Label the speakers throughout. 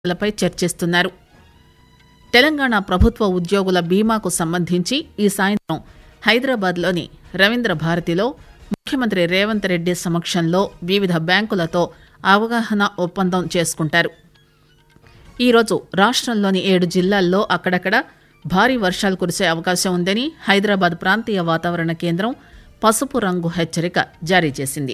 Speaker 1: లపై చర్చిస్తున్నారు తెలంగాణ ప్రభుత్వ ఉద్యోగుల బీమాకు సంబంధించి ఈ సాయంత్రం హైదరాబాద్లోని రవీంద్ర భారతిలో ముఖ్యమంత్రి రేవంత్ రెడ్డి సమక్షంలో వివిధ బ్యాంకులతో అవగాహన ఒప్పందం చేసుకుంటారు ఈరోజు రాష్ట్రంలోని ఏడు జిల్లాల్లో అక్కడక్కడ భారీ వర్షాలు కురిసే అవకాశం ఉందని హైదరాబాద్ ప్రాంతీయ వాతావరణ కేంద్రం పసుపు రంగు హెచ్చరిక జారీ చేసింది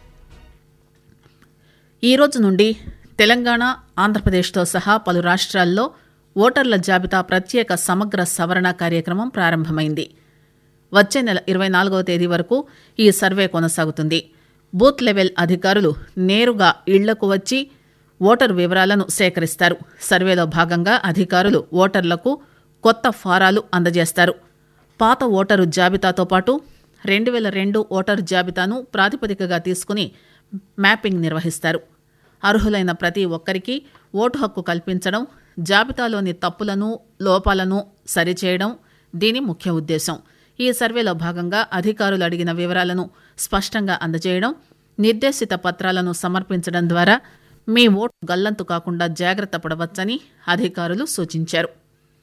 Speaker 1: ఈ రోజు నుండి తెలంగాణ ఆంధ్రప్రదేశ్తో సహా పలు రాష్ట్రాల్లో ఓటర్ల జాబితా ప్రత్యేక సమగ్ర సవరణ కార్యక్రమం ప్రారంభమైంది వచ్చే నెల ఇరవై నాలుగవ తేదీ వరకు ఈ సర్వే కొనసాగుతుంది బూత్ లెవెల్ అధికారులు నేరుగా ఇళ్లకు వచ్చి ఓటర్ వివరాలను సేకరిస్తారు సర్వేలో భాగంగా అధికారులు ఓటర్లకు కొత్త ఫారాలు అందజేస్తారు పాత ఓటరు జాబితాతో పాటు రెండు వేల రెండు ఓటరు జాబితాను ప్రాతిపదికగా తీసుకుని మ్యాపింగ్ నిర్వహిస్తారు అర్హులైన ప్రతి ఒక్కరికి ఓటు హక్కు కల్పించడం జాబితాలోని తప్పులను లోపాలను సరిచేయడం దీని ముఖ్య ఉద్దేశం ఈ సర్వేలో భాగంగా అధికారులు అడిగిన వివరాలను స్పష్టంగా అందజేయడం నిర్దేశిత పత్రాలను సమర్పించడం ద్వారా మీ ఓటు గల్లంతు కాకుండా జాగ్రత్త పడవచ్చని అధికారులు సూచించారు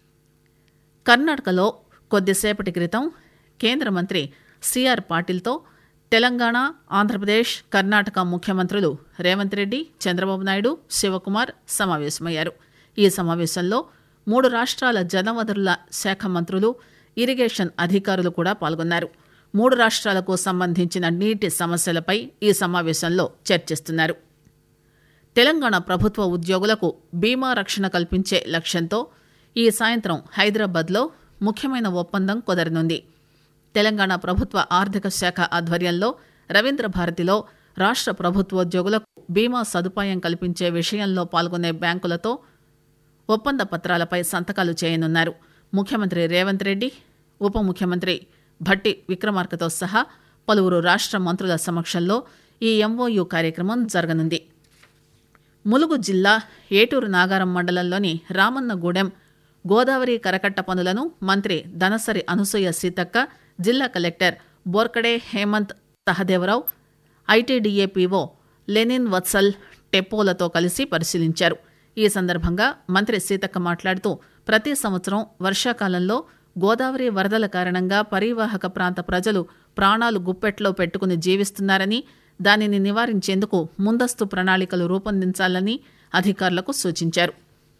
Speaker 1: కర్ణాటకలో కొద్దిసేపటి క్రితం కేంద్ర మంత్రి సిఆర్ పాటిల్తో తెలంగాణ ఆంధ్రప్రదేశ్ కర్ణాటక ముఖ్యమంత్రులు రేవంత్ రెడ్డి చంద్రబాబు నాయుడు శివకుమార్ సమావేశమయ్యారు ఈ సమావేశంలో మూడు రాష్ట్రాల జనవనరుల శాఖ మంత్రులు ఇరిగేషన్ అధికారులు కూడా పాల్గొన్నారు మూడు రాష్ట్రాలకు సంబంధించిన నీటి సమస్యలపై ఈ సమావేశంలో చర్చిస్తున్నారు తెలంగాణ ప్రభుత్వ ఉద్యోగులకు బీమా రక్షణ కల్పించే లక్ష్యంతో ఈ సాయంత్రం హైదరాబాద్లో ముఖ్యమైన ఒప్పందం కుదరనుంది తెలంగాణ ప్రభుత్వ ఆర్థిక శాఖ ఆధ్వర్యంలో రవీంద్ర భారతిలో రాష్ట్ర ప్రభుత్వోద్యోగులకు బీమా సదుపాయం కల్పించే విషయంలో పాల్గొనే బ్యాంకులతో ఒప్పంద పత్రాలపై సంతకాలు చేయనున్నారు ముఖ్యమంత్రి రేవంత్ రెడ్డి ఉప ముఖ్యమంత్రి భట్టి విక్రమార్కతో సహా పలువురు రాష్ట్ర మంత్రుల సమక్షంలో ఈ ఎంఓయు కార్యక్రమం జరగనుంది ములుగు జిల్లా ఏటూరు నాగారం మండలంలోని రామన్నగూడెం గోదావరి కరకట్ట పనులను మంత్రి దనసరి అనసూయ సీతక్క జిల్లా కలెక్టర్ బోర్కడే హేమంత్ సహదేవరావు ఐటీడీఏపీఓ లెనిన్ వత్సల్ టెప్పోలతో కలిసి పరిశీలించారు ఈ సందర్భంగా మంత్రి సీతక్క మాట్లాడుతూ ప్రతి సంవత్సరం వర్షాకాలంలో గోదావరి వరదల కారణంగా పరివాహక ప్రాంత ప్రజలు ప్రాణాలు గుప్పెట్లో పెట్టుకుని జీవిస్తున్నారని దానిని నివారించేందుకు ముందస్తు ప్రణాళికలు రూపొందించాలని అధికారులకు సూచించారు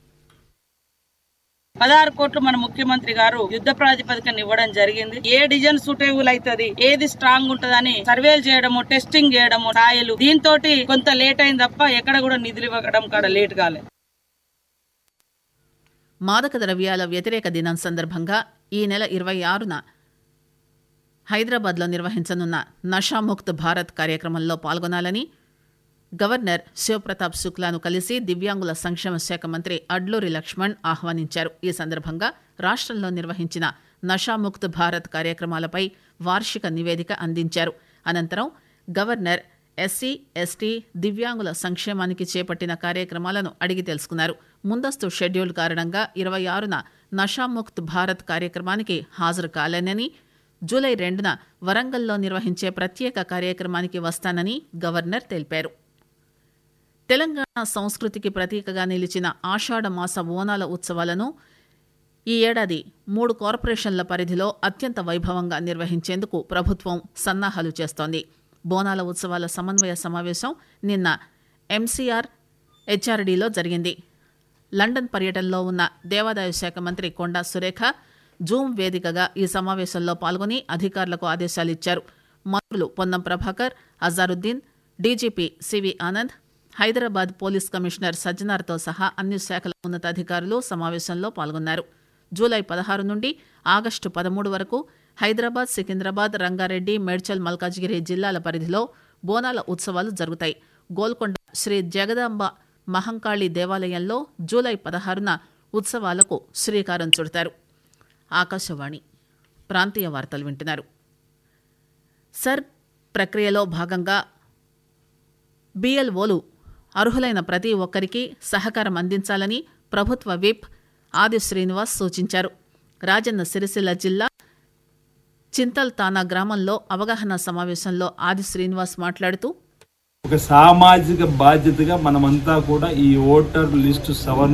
Speaker 2: పదహారు కోట్లు మన ముఖ్యమంత్రి గారు యుద్ధ ప్రాతిపదికన ఇవ్వడం జరిగింది ఏ డిజైన్ సూటేబుల్ అవుతుంది ఏది స్ట్రాంగ్ ఉంటదని సర్వేలు చేయడము టెస్టింగ్ చేయడము సాయలు దీంతో కొంత లేట్ అయింది తప్ప ఎక్కడ కూడా నిధులు ఇవ్వడం కాడ లేట్ కాలేదు
Speaker 1: మాదక ద్రవ్యాల వ్యతిరేక దినం సందర్భంగా ఈ నెల ఇరవై ఆరున హైదరాబాద్లో నిర్వహించనున్న నషాముక్త్ భారత్ కార్యక్రమంలో పాల్గొనాలని గవర్నర్ శివప్రతాప్ శుక్లాను కలిసి దివ్యాంగుల సంక్షేమ శాఖ మంత్రి అడ్లూరి లక్ష్మణ్ ఆహ్వానించారు ఈ సందర్భంగా రాష్ట్రంలో నిర్వహించిన నషాముక్త్ భారత్ కార్యక్రమాలపై వార్షిక నివేదిక అందించారు అనంతరం గవర్నర్ ఎస్సీ ఎస్టీ దివ్యాంగుల సంక్షేమానికి చేపట్టిన కార్యక్రమాలను అడిగి తెలుసుకున్నారు ముందస్తు షెడ్యూల్ కారణంగా ఇరవై ఆరున నషాముక్త్ భారత్ కార్యక్రమానికి హాజరు కాలేనని జూలై రెండున వరంగల్లో నిర్వహించే ప్రత్యేక కార్యక్రమానికి వస్తానని గవర్నర్ తెలిపారు తెలంగాణ సంస్కృతికి ప్రతీకగా నిలిచిన ఆషాఢ మాస ఓనాల ఉత్సవాలను ఈ ఏడాది మూడు కార్పొరేషన్ల పరిధిలో అత్యంత వైభవంగా నిర్వహించేందుకు ప్రభుత్వం సన్నాహాలు చేస్తోంది బోనాల ఉత్సవాల సమన్వయ సమావేశం నిన్న ఎంసీఆర్ హెచ్ఆర్డీలో జరిగింది లండన్ పర్యటనలో ఉన్న దేవాదాయ శాఖ మంత్రి కొండా సురేఖ జూమ్ వేదికగా ఈ సమావేశంలో పాల్గొని అధికారులకు ఆదేశాలు ఇచ్చారు మంత్రులు Ponnam Prabhakar Azharuddin DGP C V Anand Hyderabad police commissioner సజ్జనార్తో సహా అన్ని శాఖల ఉన్నతాధికారులు సమావేశంలో పాల్గొన్నారు జూలై పదహారు నుండి ఆగస్టు పదమూడు వరకు హైదరాబాద్ సికింద్రాబాద్ రంగారెడ్డి మేడ్చల్ మల్కాజ్గిరి జిల్లాల పరిధిలో బోనాల ఉత్సవాలు జరుగుతాయి గోల్కొండ శ్రీ జగదాంబ మహంకాళి దేవాలయంలో జూలై పదహారున ఉత్సవాలకు శ్రీకారం చుడతారు ఆకాశవాణి ప్రాంతీయ వార్తలు వింటున్నారు సర్ ప్రక్రియలో భాగంగా బిఎల్ఓలు అర్హులైన ప్రతి ఒక్కరికి సహకారం అందించాలని ప్రభుత్వ విప్ ఆది శ్రీనివాస్ సూచించారు రాజన్న సిరిసిల్ల జిల్లా చింతల్ తానా గ్రామంలో అవగాహన సమావేశంలో ఆది శ్రీనివాస్ మాట్లాడుతూ
Speaker 3: ఒక సామాజిక బాధ్యతగా మనమంతా కూడా ఈ ఓటర్ లిస్టు సవరణ